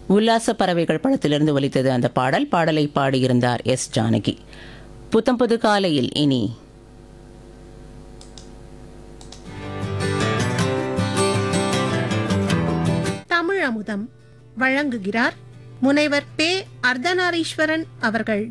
உல்லாச பறவைகள் படத்திலிருந்து ஒலித்தது அந்த பாடல் பாடலை பாடியிருந்தார் எஸ் ஜானகி புத்தம் புது காலையில் இனி தமிழ் அமுதம் வழங்குகிறார் முனைவர் பே அர்த்தநாரீஸ்வரன் அவர்கள்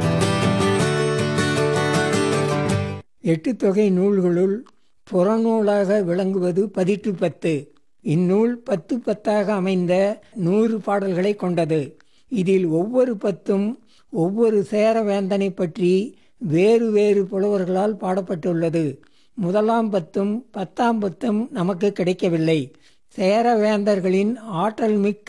எட்டு தொகை நூல்களுள் புறநூலாக விளங்குவது பதிற்று பத்து இந்நூல் பத்து பத்தாக அமைந்த நூறு பாடல்களை கொண்டது இதில் ஒவ்வொரு பத்தும் ஒவ்வொரு சேரவேந்தனை பற்றி வேறு வேறு புலவர்களால் பாடப்பட்டுள்ளது முதலாம் பத்தும் பத்தாம் பத்தும் நமக்கு கிடைக்கவில்லை சேரவேந்தர்களின் ஆற்றல் மிக்க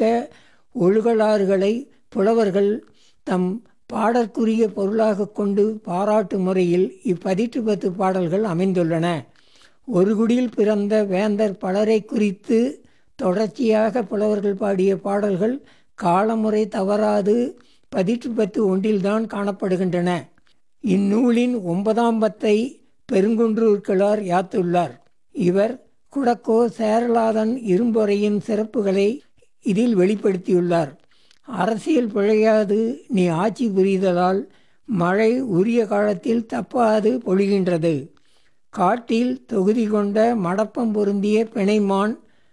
ஒழுகலாறுகளை புலவர்கள் தம் பாடற்குரிய பொருளாக கொண்டு பாராட்டும் முறையில் இப்பதிற்று பத்து பாடல்கள் அமைந்துள்ளன ஒரு குடியில் பிறந்த வேந்தர் பலரை குறித்து தொடர்ச்சியாக புலவர்கள் பாடிய பாடல்கள் காலமுறை தவறாது பதிற்று பத்து ஒன்றில்தான் காணப்படுகின்றன இந்நூலின் ஒன்பதாம் பத்தை பெருங்குன்றூர்கிழார் யாத்துள்ளார் இவர் குடக்கோ சேரலாதன் இரும்பொறையின் சிறப்புகளை இதில் வெளிப்படுத்தியுள்ளார் அரசியல் பிழையாது நீ ஆட்சி புரிதலால் மழை உரிய காலத்தில் தப்பாது பொழிகின்றது காட்டில் தொகுதி கொண்ட மடப்பம் பொருந்திய பிணைமான்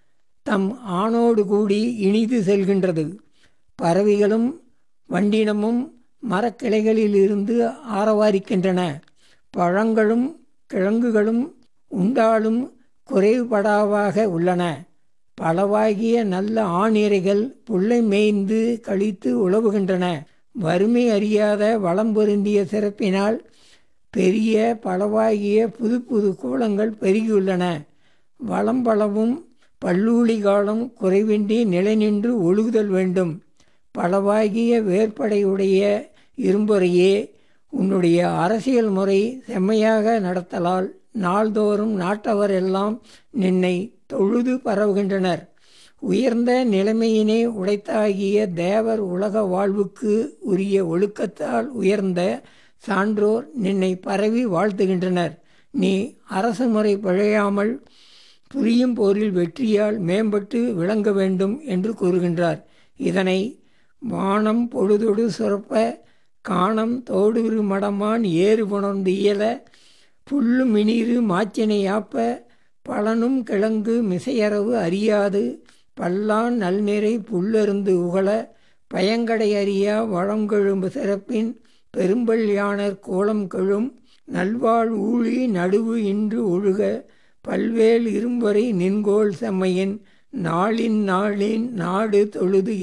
தம் ஆணோடு கூடி இனிது செல்கின்றது பறவைகளும் வண்டினமும் மரக்கிளைகளில் இருந்து ஆரவாரிக்கின்றன பழங்களும் கிழங்குகளும் உண்டாலும் குறைவுபடாவாக உள்ளன பலவாகிய நல்ல ஆணிரைகள் புல்லை மேய்ந்து கழித்து உழவுகின்றன வறுமை அறியாத வளம் பொருந்திய சிறப்பினால் பெரிய பலவாகிய புது புது கோலங்கள் பெருகியுள்ளன வளம் பலவும் பல்லூழி காலம் குறைவின்றி நிலை நின்று ஒழுகுதல் வேண்டும் பலவாகிய வேற்படையுடைய இரும்புறையே உன்னுடைய அரசியல் முறை செம்மையாக நடத்தலால் நாள்தோறும் நாட்டவர் எல்லாம் நின்னை தொழுது பரவுகின்றனர் உயர்ந்த நிலைமையினை உடைத்தாகிய தேவர் உலக வாழ்வுக்கு உரிய ஒழுக்கத்தால் உயர்ந்த சான்றோர் நின்னை பரவி வாழ்த்துகின்றனர் நீ அரசு முறை பிழையாமல் புரியும் போரில் வெற்றியால் மேம்பட்டு விளங்க வேண்டும் என்று கூறுகின்றார் இதனை வானம் பொழுதொடு சுரப்ப காணம் தோடுரு மடமான் ஏறு புணர்ந்து இயல புல்லு மினிறு மாச்சினை யாப்ப பலனும் கிழங்கு மிசையறவு அறியாது பல்லான் நல்நிறை புல்லருந்து உகழ பயங்கடை அறியா வளங்கெழும்பு சிறப்பின் பெரும்பல் யானர் கோலம் கெழும் நல்வாழ் ஊழி நடுவு இன்று ஒழுக பல்வேல் இரும்பொறை நின்கோள் செம்மையின் நாளின் நாளின் நாடு தொழுது